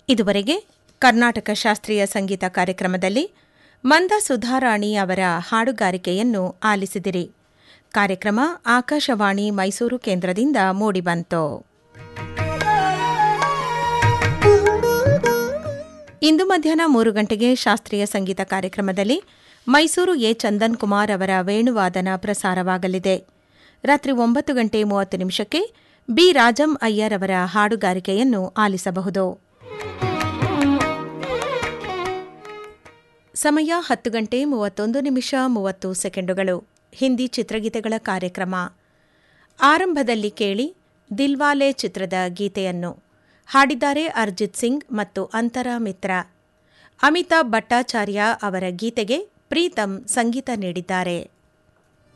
ಇದುವರೆಗೆ ಕರ್ನಾಟಕ ಶಾಸ್ತ್ರೀಯ ಸಂಗೀತ ಕಾರ್ಯಕ್ರಮದಲ್ಲಿ ಮಂದ ಸುಧಾರಾಣಿ ಅವರ ಹಾಡುಗಾರಿಕೆಯನ್ನು ಆಲಿಸಿದಿರಿ ಕಾರ್ಯಕ್ರಮ ಆಕಾಶವಾಣಿ ಮೈಸೂರು ಕೇಂದ್ರದಿಂದ ಮೂಡಿಬಂತು ಇಂದು ಮಧ್ಯಾಹ್ನ ಮೂರು ಗಂಟೆಗೆ ಶಾಸ್ತ್ರೀಯ ಸಂಗೀತ ಕಾರ್ಯಕ್ರಮದಲ್ಲಿ ಮೈಸೂರು ಎ ಚಂದನ್ ಕುಮಾರ್ ಅವರ ವೇಣುವಾದನ ಪ್ರಸಾರವಾಗಲಿದೆ ರಾತ್ರಿ ಒಂಬತ್ತು ಗಂಟೆ ಮೂವತ್ತು ನಿಮಿಷಕ್ಕೆ ಬಿ ರಾಜಂ ಅಯ್ಯರ್ ಅವರ ಹಾಡುಗಾರಿಕೆಯನ್ನು ಆಲಿಸಬಹುದು ಸಮಯ ಹತ್ತು ಗಂಟೆ ಮೂವತ್ತೊಂದು ನಿಮಿಷ ಮೂವತ್ತು ಸೆಕೆಂಡುಗಳು ಹಿಂದಿ ಚಿತ್ರಗೀತೆಗಳ ಕಾರ್ಯಕ್ರಮ ಆರಂಭದಲ್ಲಿ ಕೇಳಿ ದಿಲ್ವಾಲೆ ಚಿತ್ರದ ಗೀತೆಯನ್ನು ಹಾಡಿದ್ದಾರೆ ಅರ್ಜಿತ್ ಸಿಂಗ್ ಮತ್ತು ಅಂತರಾ ಮಿತ್ರ ಅಮಿತಾಬ್ ಭಟ್ಟಾಚಾರ್ಯ ಅವರ ಗೀತೆಗೆ ಪ್ರೀತಂ ಸಂಗೀತ ನೀಡಿದ್ದಾರೆ